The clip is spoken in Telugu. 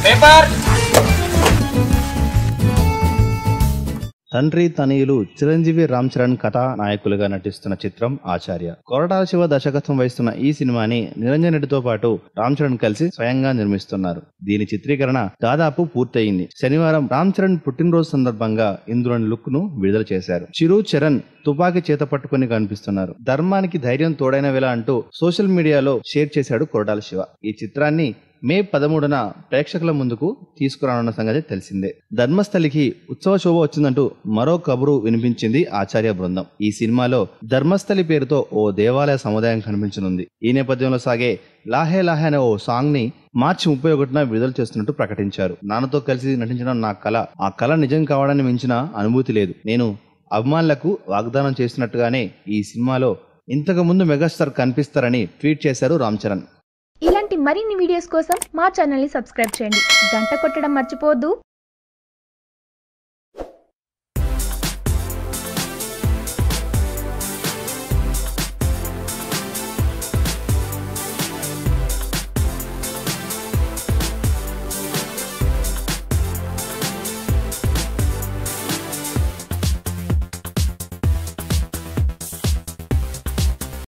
పేపర్ తండ్రి తనయులు చిరంజీవి రామ్ చరణ్ కథా నాయకులుగా నటిస్తున్న చిత్రం ఆచార్య కొరటాల శివ దర్శకత్వం వహిస్తున్న ఈ సినిమాని నిరంజన్ రెడ్డితో పాటు రామ్ చరణ్ కలిసి స్వయంగా నిర్మిస్తున్నారు దీని చిత్రీకరణ దాదాపు పూర్తయింది శనివారం రామ్ చరణ్ పుట్టినరోజు సందర్భంగా ఇందులోని లుక్ ను విడుదల చేశారు చిరు చరణ్ తుపాకీ చేత పట్టుకుని కనిపిస్తున్నారు ధర్మానికి ధైర్యం తోడైన వేళ అంటూ సోషల్ మీడియాలో షేర్ చేశాడు కొరటాల శివ ఈ చిత్రాన్ని మే పదమూడున ప్రేక్షకుల ముందుకు తీసుకురానున్న సంగతి తెలిసిందే ధర్మస్థలికి ఉత్సవ శోభ వచ్చిందంటూ మరో కబురు వినిపించింది ఆచార్య బృందం ఈ సినిమాలో ధర్మస్థలి పేరుతో ఓ దేవాలయ సముదాయం కనిపించనుంది ఈ నేపథ్యంలో సాగే లాహే లాహే అనే ఓ సాంగ్ ని మార్చి ముప్పై ఒకటిన విడుదల చేస్తున్నట్టు ప్రకటించారు నాన్నతో కలిసి నటించడం నా కళ ఆ కళ నిజం కావడాన్ని మించిన అనుభూతి లేదు నేను అభిమానులకు వాగ్దానం చేసినట్టుగానే ఈ సినిమాలో ఇంతకు ముందు మెగాస్టార్ కనిపిస్తారని ట్వీట్ చేశారు రామ్ చరణ్ ఇలాంటి మరిన్ని వీడియోస్ కోసం మా ఛానల్ని సబ్స్క్రైబ్ చేయండి గంట కొట్టడం మర్చిపోవద్దు